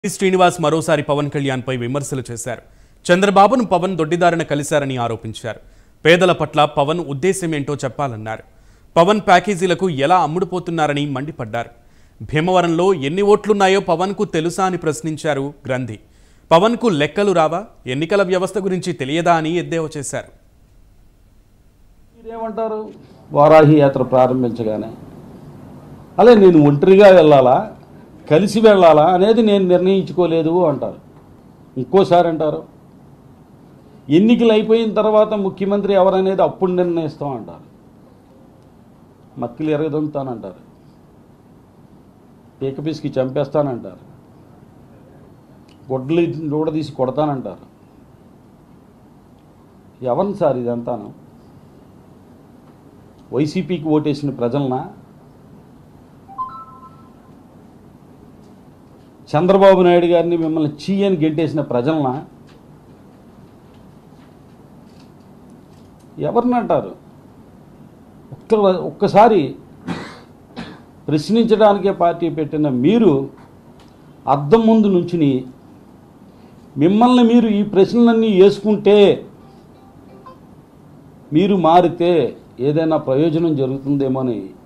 శ్రీనివాస్ మరోసారి పవన్ కళ్యాణ్ పై విమర్శలు చేశారు చంద్రబాబును పవన్ దొడ్డిదారిన కలిశారని ఆరోపించారు పేదల పట్ల పవన్ ఉద్దేశం ఏంటో చెప్పాలన్నారు పవన్ ప్యాకేజీలకు ఎలా అమ్ముడుపోతున్నారని మండిపడ్డారు భీమవరంలో ఎన్ని ఓట్లున్నాయో పవన్కు తెలుసా అని ప్రశ్నించారు గ్రంథి పవన్కు లెక్కలు రావా ఎన్నికల వ్యవస్థ గురించి తెలియదా అని ఎద్దేవా చేశారు మీరేమంటారు వారాహి యాత్ర ప్రారంభించగానే అలా నేను ఒంటరిగా వెళ్ళాలా కలిసి వెళ్ళాలా అనేది నేను నిర్ణయించుకోలేదు అంటారు ఇంకోసారి అంటారు ఎన్నికలు అయిపోయిన తర్వాత ముఖ్యమంత్రి ఎవరనేది అప్పుడు నిర్ణయిస్తాం అంటారు మక్కిలు ఎరగదొంతానంటారు పీకపీసికి చంపేస్తానంటారు గొడ్డలు తీసి కొడతానంటారు ఎవరిని సార్ ఇదంతాను వైసీపీకి ఓటేసిన ప్రజలనా చంద్రబాబు నాయుడు గారిని మిమ్మల్ని చీ అని గెంటేసిన ప్రజలనా ఎవరిని అంటారు ఒక్క ఒక్కసారి ప్రశ్నించడానికే పార్టీ పెట్టిన మీరు అద్దం ముందు నుంచుని మిమ్మల్ని మీరు ఈ ప్రశ్నలన్నీ వేసుకుంటే మీరు మారితే ఏదైనా ప్రయోజనం జరుగుతుందేమో అని